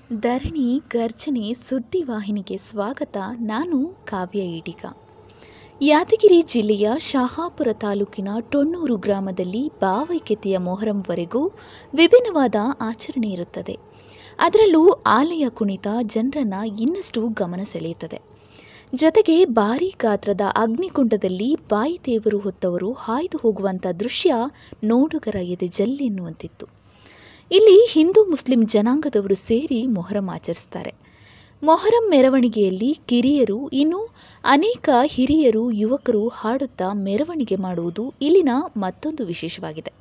ಧರಣಿ ಗರ್ಜನೆ ಸುದ್ದಿವಾಹಿನಿಗೆ ಸ್ವಾಗತ ನಾನು ಕಾವ್ಯ ಈಡಿಗ ಯಾದಗಿರಿ ಜಿಲ್ಲೆಯ ಶಹಾಪುರ ತಾಲೂಕಿನ ಟೊಣ್ಣೂರು ಗ್ರಾಮದಲ್ಲಿ ಭಾವೈಕ್ಯತೆಯ ಮೊಹರಂವರೆಗೂ ವಿಭಿನ್ನವಾದ ಆಚರಣೆ ಇರುತ್ತದೆ ಅದರಲ್ಲೂ ಆಲಯ ಕುಣಿತ ಜನರನ್ನ ಇನ್ನಷ್ಟು ಗಮನ ಸೆಳೆಯುತ್ತದೆ ಜೊತೆಗೆ ಭಾರೀ ಗಾತ್ರದ ಅಗ್ನಿಕುಂಡದಲ್ಲಿ ಬಾಯಿ ದೇವರು ಹೊತ್ತವರು ಹಾಯ್ದು ಹೋಗುವಂಥ ದೃಶ್ಯ ನೋಡುಗರ ಎದೆ ಜಲ್ಲೆನ್ನುವಂತಿತ್ತು ಇಲ್ಲಿ ಹಿಂದೂ ಮುಸ್ಲಿಂ ಜನಾಂಗದವರು ಸೇರಿ ಮೊಹರಂ ಆಚರಿಸ್ತಾರೆ ಮೊಹರಂ ಮೆರವಣಿಗೆಯಲ್ಲಿ ಕಿರಿಯರು ಇನ್ನು ಅನೇಕ ಹಿರಿಯರು ಯುವಕರು ಹಾಡುತ್ತಾ ಮೆರವಣಿಗೆ ಮಾಡುವುದು ಇಲ್ಲಿನ ಮತ್ತೊಂದು ವಿಶೇಷವಾಗಿದೆ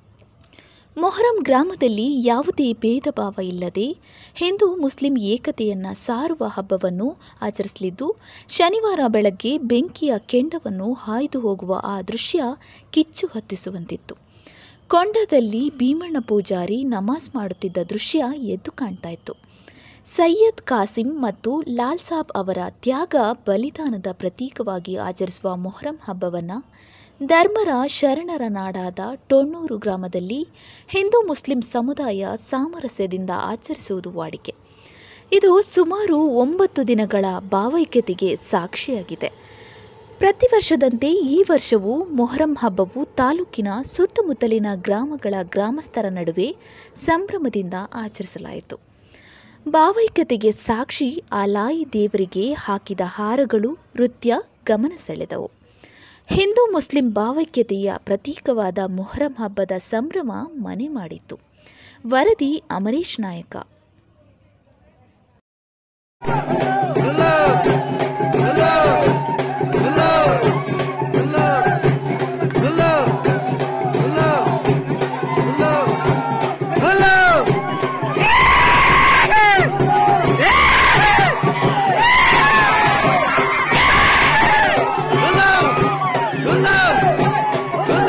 ಮೊಹರಂ ಗ್ರಾಮದಲ್ಲಿ ಯಾವುದೇ ಭೇದ ಭಾವ ಇಲ್ಲದೆ ಹಿಂದೂ ಮುಸ್ಲಿಂ ಏಕತೆಯನ್ನು ಸಾರುವ ಹಬ್ಬವನ್ನು ಆಚರಿಸಲಿದ್ದು ಶನಿವಾರ ಬೆಳಗ್ಗೆ ಬೆಂಕಿಯ ಕೆಂಡವನ್ನು ಹಾಯ್ದು ಹೋಗುವ ಆ ದೃಶ್ಯ ಕಿಚ್ಚು ಹತ್ತಿಸುವಂತಿತ್ತು ಕೊಂಡದಲ್ಲಿ ಭೀಮಣ್ಣ ಪೂಜಾರಿ ನಮಾಜ್ ಮಾಡುತ್ತಿದ್ದ ದೃಶ್ಯ ಎದ್ದು ಕಾಣ್ತಾ ಇತ್ತು ಸೈಯದ್ ಕಾಸಿಂ ಮತ್ತು ಲಾಲ್ ಸಾಬ್ ಅವರ ತ್ಯಾಗ ಬಲಿದಾನದ ಪ್ರತೀಕವಾಗಿ ಆಚರಿಸುವ ಮೊಹರಂ ಹಬ್ಬವನ್ನು ಧರ್ಮರ ಶರಣರ ನಾಡಾದ ಟೊಣ್ಣೂರು ಗ್ರಾಮದಲ್ಲಿ ಹಿಂದೂ ಮುಸ್ಲಿಂ ಸಮುದಾಯ ಸಾಮರಸ್ಯದಿಂದ ಆಚರಿಸುವುದು ವಾಡಿಕೆ ಇದು ಸುಮಾರು ಒಂಬತ್ತು ದಿನಗಳ ಭಾವೈಕ್ಯತೆಗೆ ಸಾಕ್ಷಿಯಾಗಿದೆ ಪ್ರತಿ ವರ್ಷದಂತೆ ಈ ವರ್ಷವೂ ಮೊಹರಂ ಹಬ್ಬವು ತಾಲೂಕಿನ ಸುತ್ತಮುತ್ತಲಿನ ಗ್ರಾಮಗಳ ಗ್ರಾಮಸ್ಥರ ನಡುವೆ ಸಂಭ್ರಮದಿಂದ ಆಚರಿಸಲಾಯಿತು ಭಾವೈಕ್ಯತೆಗೆ ಸಾಕ್ಷಿ ಆ ಲಾಯಿ ದೇವರಿಗೆ ಹಾಕಿದ ಹಾರಗಳು ನೃತ್ಯ ಗಮನ ಸೆಳೆದವು ಹಿಂದೂ ಮುಸ್ಲಿಂ ಭಾವೈಕ್ಯತೆಯ ಪ್ರತೀಕವಾದ ಮೊಹರಂ ಹಬ್ಬದ ಸಂಭ್ರಮ ಮನೆ ಮಾಡಿತ್ತು ವರದಿ Amareesh Nayak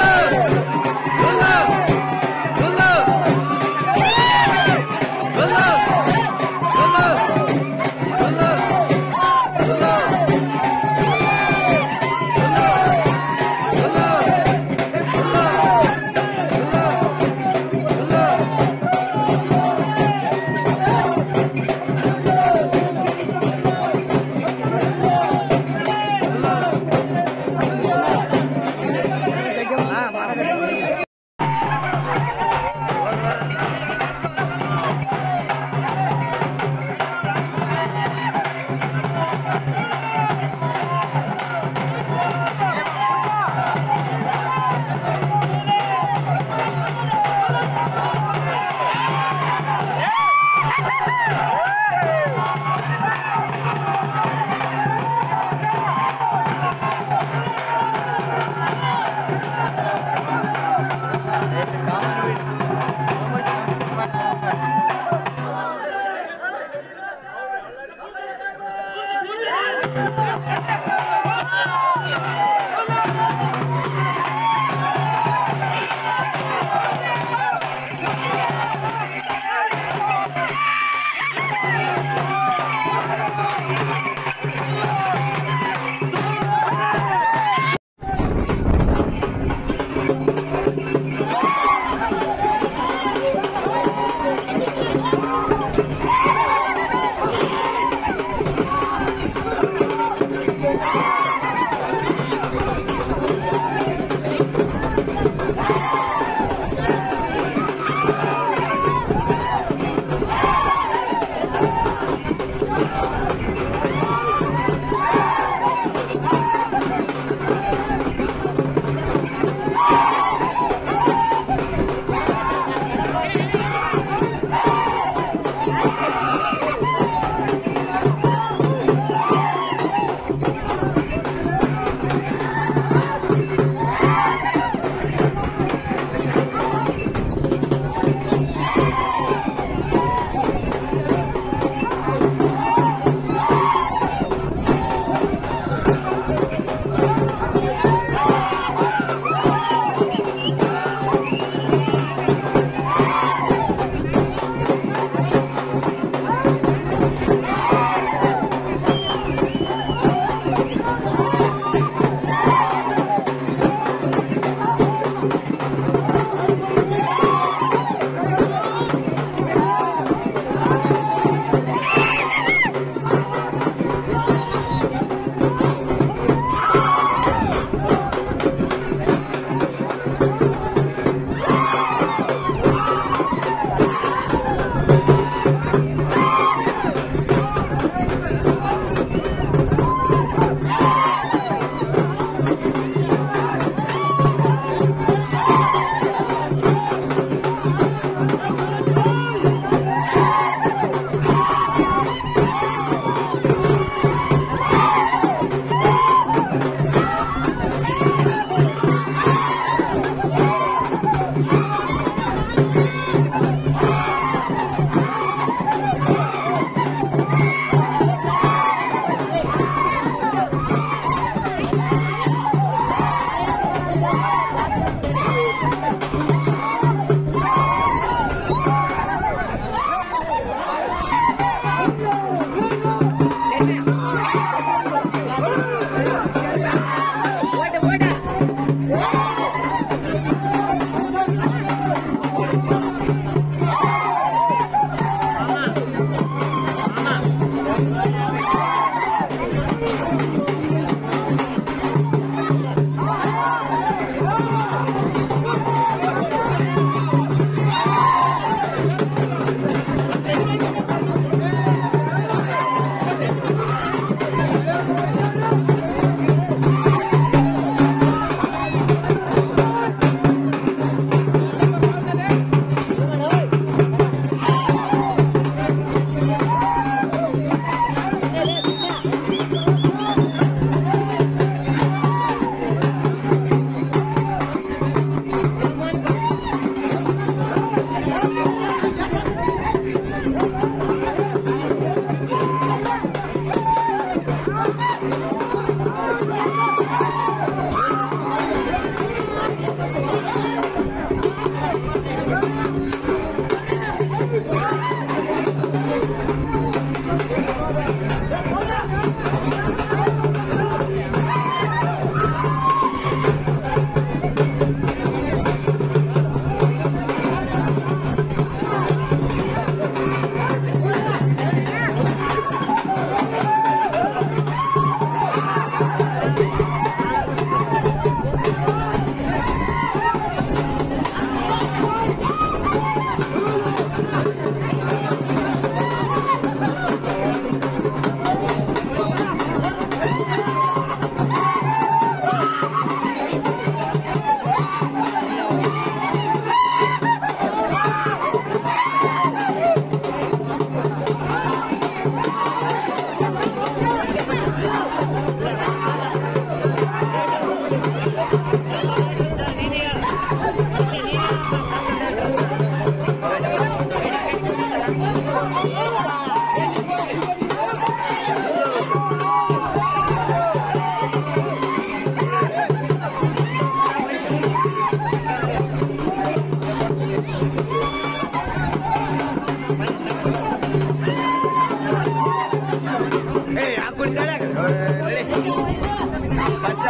Hello!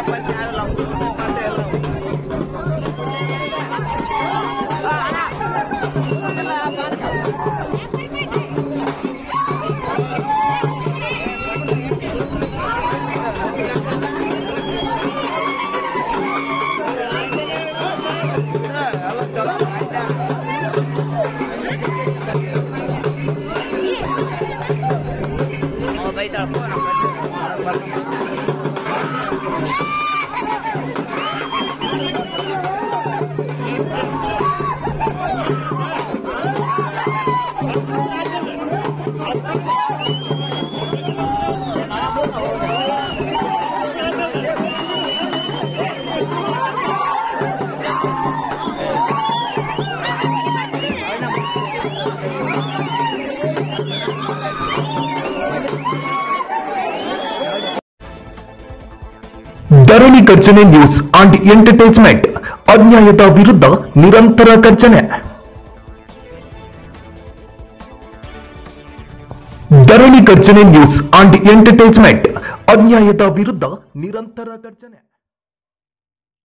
Dharani Garjane news and entertainment ಅನ್ಯಾಯದ ವಿರುದ್ಧ ನಿರಂತರ ಗರ್ಜನೆ Dharani Garjane news and entertainment ಅನ್ಯಾಯದ ವಿರುದ್ಧ ನಿರಂತರ ಗರ್ಜನೆ